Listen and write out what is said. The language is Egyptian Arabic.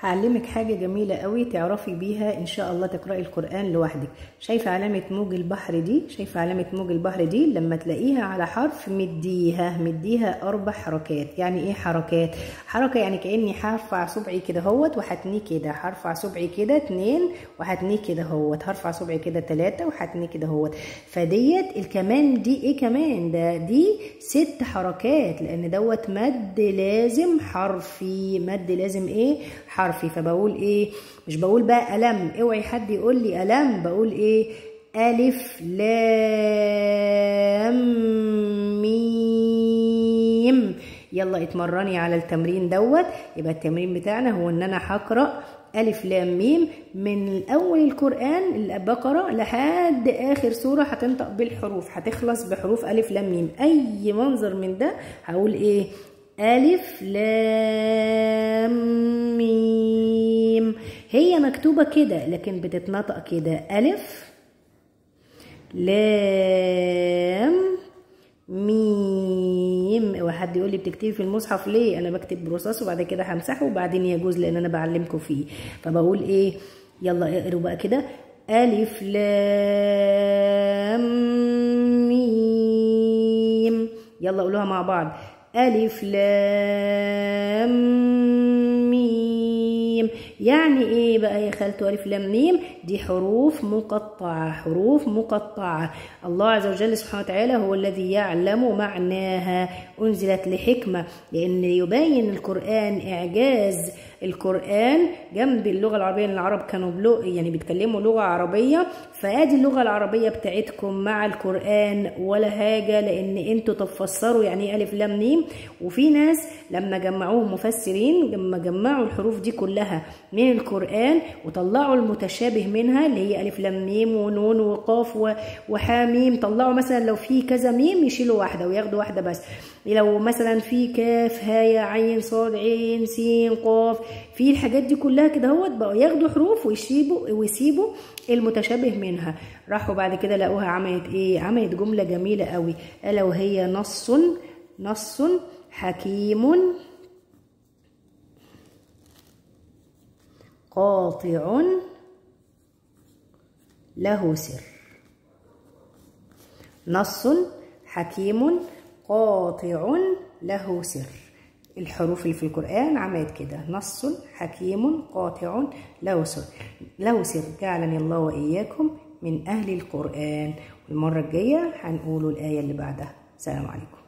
هعلمك حاجة جميلة قوي تعرفي بيها إن شاء الله تقرأي القرآن لوحدك شايفة علامة موج البحر دي شايفة علامة موج البحر دي لما تلاقيها على حرف مديها مديها أربع حركات يعني إيه حركات حركة يعني كأني هرفع صبعي كده هوت وهتنيه كده هرفع صبعي كده اتنين وهتنيه كده هوت هرفع صبعي كده تلاتة وهتنيه كده هوت فديت الكمان دي إيه كمان ده دي ست حركات لأن دوت مد لازم حرفي مد لازم إيه حرفي فبقول ايه مش بقول بقى ألم اوعي حد يقول لي ألم بقول ايه ألف لام ميم يلا اتمرني على التمرين دوت يبقى التمرين بتاعنا هو ان انا هقرا ألف لام ميم من أول القرآن البقرة لحد آخر سورة هتنطق بالحروف هتخلص بحروف ألف لام ميم أي منظر من ده هقول إيه ألف لام ميم هي مكتوبة كده لكن بتتنطق كده ألف لام ميم وحد يقول لي بتكتبي في المصحف ليه انا بكتب برصاص وبعد كده همسحه وبعدين يجوز لان انا بعلمكم فيه فبقول ايه يلا اقروا بقى كده ألف لام ميم يلا قولوها مع بعض ألف لام ميم يعني ايه بقى يا خالته ألف لام ميم دي حروف مقطعة حروف مقطعة الله عز وجل سبحانه وتعالى هو الذي يعلم معناها أنزلت لحكمة لأن يبين القرآن إعجاز القرآن جنب اللغة العربية اللي العرب كانوا بلغ يعني بيتكلموا لغة عربية فادي اللغة العربية بتاعتكم مع القرآن ولا حاجة لأن انتوا تفسروا يعني ايه ألف لام ميم وفي ناس لما جمعوهم مفسرين لما جمعوا الحروف دي كلها من القرآن وطلعوا المتشابه منها اللي هي ألف لام ميم ونون وقاف وحاميم طلعوا مثلا لو في كذا ميم يشيلوا واحدة وياخدوا واحدة بس لو مثلا في كاف هاء عين صاد عين سين قاف في الحاجات دي كلها كده اهوت بقوا ياخدوا حروف ويسيبوا ويسيبوا المتشابه منها راحوا بعد كده لقوها عملت ايه عملت جمله جميله قوي الا وهي نص نص حكيم قاطع له سر نص حكيم قاطع له سر الحروف اللي في القرآن عملت كده نص حكيم قاطع له سر له سر جعلني الله وإياكم من أهل القرآن والمرة الجاية هنقول الآية اللي بعدها السلام عليكم